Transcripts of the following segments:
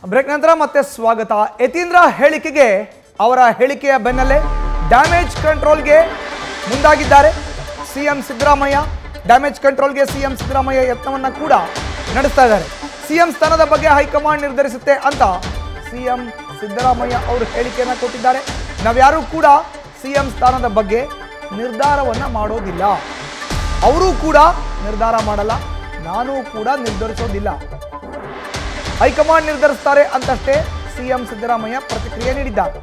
break ನಂತರ ಮತ್ತೆ ಸ್ವಾಗತ ಯತೀಂದ್ರ ಹೇಳಿಕೆಗೆ ಅವರ ಹೇಳಿಕೆಯ ಬೆನ್ನಲ್ಲೇ ಡ್ಯಾಮೇಜ್ ಕಂಟ್ರೋಲ್ಗೆ ಮುಂದಾಗಿದ್ದಾರೆ ಸಿಎಂ ಸಿದ್ದರಾಮಯ್ಯ ಡ್ಯಾಮೇಜ್ ಕಂಟ್ರೋಲ್ಗೆ ಸಿಎಂ ಸಿದ್ದರಾಮಯ್ಯ ಯತ್ನವನ್ನ ಕೂಡ ನಡೆಸ್ತಾ ಇದ್ದಾರೆ ಸಿಎಂ ಸ್ಥಾನದ ಬಗ್ಗೆ ಹೈಕಮಾಂಡ್ ನಿರ್ಧರಿಸುತ್ತೆ ಅಂತ ಸಿಎಂ ಸಿದ್ದರಾಮಯ್ಯ ಅವರು ಹೇಳಿಕೆಯನ್ನ ಕೊಟ್ಟಿದ್ದಾರೆ ನಾವ್ಯಾರೂ ಕೂಡ ಸಿಎಂ ಸ್ಥಾನದ ಬಗ್ಗೆ ನಿರ್ಧಾರವನ್ನ ಮಾಡೋದಿಲ್ಲ ಅವರೂ ಕೂಡ ನಿರ್ಧಾರ ಮಾಡಲ್ಲ ನಾನು ಕೂಡ ನಿರ್ಧರಿಸೋದಿಲ್ಲ ಹೈಕಮಾಂಡ್ ನಿರ್ಧರಿಸ್ತಾರೆ ಅಂತಷ್ಟೇ ಸಿಎಂ ಸಿದ್ದರಾಮಯ್ಯ ಪ್ರತಿಕ್ರಿಯೆ ನೀಡಿದ್ದಾರೆ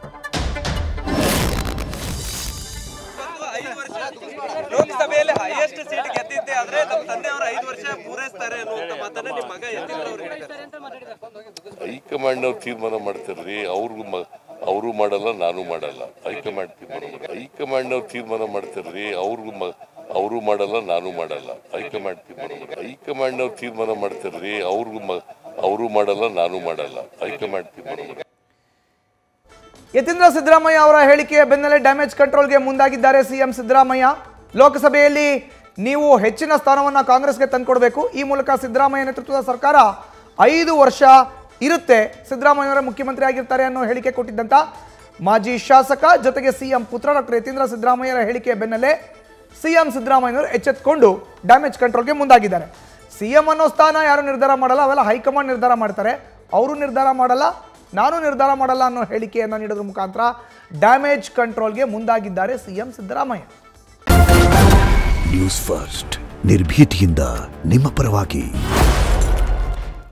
ಐದು ವರ್ಷ ಲೋಕಸಭೆಯಲ್ಲಿ ಹೈಯೆಸ್ಟ್ ಸೀಟ್ ಗೆದ್ದಿದ್ದೆ ಆದ್ರೆ ನಮ್ಮ ತಂದೆಯವರು ಐದು ವರ್ಷ ಪೂರೈಸ್ತಾರೆ ಅನ್ನುವಂತ ಮಾತನ್ನ ನಿಮ್ಮ ಮಗ ಯತೀಂದ್ರ ಅವರು ಹೇಳಿದ್ದಾರೆ ಹೈಕಮಾಂಡ್ ಅವ್ರು ತೀರ್ಮಾನ ಮಾಡ್ತಾರ್ರಿ ಅವ್ರಿಗೂ ಮ ಅವರು ಮಾಡಲ್ಲ ನಾನು ಮಾಡಲ್ಲ ಹೈಕಮಾಂಡ್ ತೀರ್ಮಾನ ಮಾಡ್ತಾರೆ ಹೈಕಮಾಂಡ್ ಅವ್ರು ತೀರ್ಮಾನ ಮಾಡ್ತಾರ್ರಿ ಅವ್ರಿಗೂ ಮ ಅವರು ಮಾಡಲ್ಲ ನಾನು ಮಾಡಲ್ಲ ಹೈಕಮಾಂಡ್ ತೀರ್ಮಾನ ಮಾಡ್ತಾರೆ ಹೈಕಮಾಂಡ್ ಅವ್ರು ತೀರ್ಮಾನ ಮಾಡ್ತಾರ್ರಿ ಅವ್ರಿಗೂ ಮ ಅವರು ಮಾಡಲ್ಲ ನಾನು ಮಾಡಲ್ಲ ಹೈಕಮಾಂಡ್ ತೀರ್ಮಾನ ಮಾಡ್ತಾರೆ ಯತೀಂದ್ರ ಸಿದ್ದರಾಮಯ್ಯ ಅವರ ಹೇಳಿಕೆಯ ಬೆನ್ನಲ್ಲೇ ಡ್ಯಾಮೇಜ್ ಕಂಟ್ರೋಲ್ಗೆ ಮುಂದಾಗಿದ್ದಾರೆ ಸಿಎಂ ಸಿದ್ದರಾಮಯ್ಯ ಲೋಕಸಭೆಯಲ್ಲಿ ನೀವು ಹೆಚ್ಚಿನ ಸ್ಥಾನವನ್ನು ಕಾಂಗ್ರೆಸ್ಗೆ ತಂದುಕೊಡ್ಬೇಕು ಈ ಮೂಲಕ ಸಿದ್ದರಾಮಯ್ಯ ನೇತೃತ್ವದ ಸರ್ಕಾರ ಐದು ವರ್ಷ ಇರುತ್ತೆ ಸಿದ್ದರಾಮಯ್ಯವರ ಮುಖ್ಯಮಂತ್ರಿ ಆಗಿರ್ತಾರೆ ಅನ್ನೋ ಹೇಳಿಕೆ ಕೊಟ್ಟಿದ್ದಂತ ಮಾಜಿ ಶಾಸಕ ಜೊತೆಗೆ ಸಿಎಂ ಪುತ್ರ ಡಾಕ್ಟರ್ ಯತೀಂದ್ರ ಸಿದ್ದರಾಮಯ್ಯರ ಹೇಳಿಕೆಯ ಬೆನ್ನಲ್ಲೇ ಸಿಎಂ ಸಿದ್ದರಾಮಯ್ಯನವರು ಎಚ್ಚೆತ್ತುಕೊಂಡು ಡ್ಯಾಮೇಜ್ ಕಂಟ್ರೋಲ್ಗೆ ಮುಂದಾಗಿದ್ದಾರೆ ಸಿಎಂ ಅನ್ನೋ ಸ್ಥಾನ ಯಾರು ನಿರ್ಧಾರ ಮಾಡಲ್ಲ ಅವೆಲ್ಲ ಹೈಕಮಾಂಡ್ ನಿರ್ಧಾರ ಮಾಡ್ತಾರೆ ಅವರು ನಿರ್ಧಾರ ಮಾಡಲ್ಲ ನಾನು ನಿರ್ಧಾರ ಮಾಡಲ್ಲ ಅನ್ನೋ ಹೇಳಿಕೆಯನ್ನು ನೀಡೋದ್ರ ಮುಖಾಂತರ ಡ್ಯಾಮೇಜ್ ಕಂಟ್ರೋಲ್ಗೆ ಮುಂದಾಗಿದ್ದಾರೆ ಸಿಎಂ ಸಿದ್ದರಾಮಯ್ಯ ನ್ಯೂಸ್ ಫಸ್ಟ್ ನಿರ್ಭೀತಿಯಿಂದ ನಿಮ್ಮ ಪರವಾಗಿ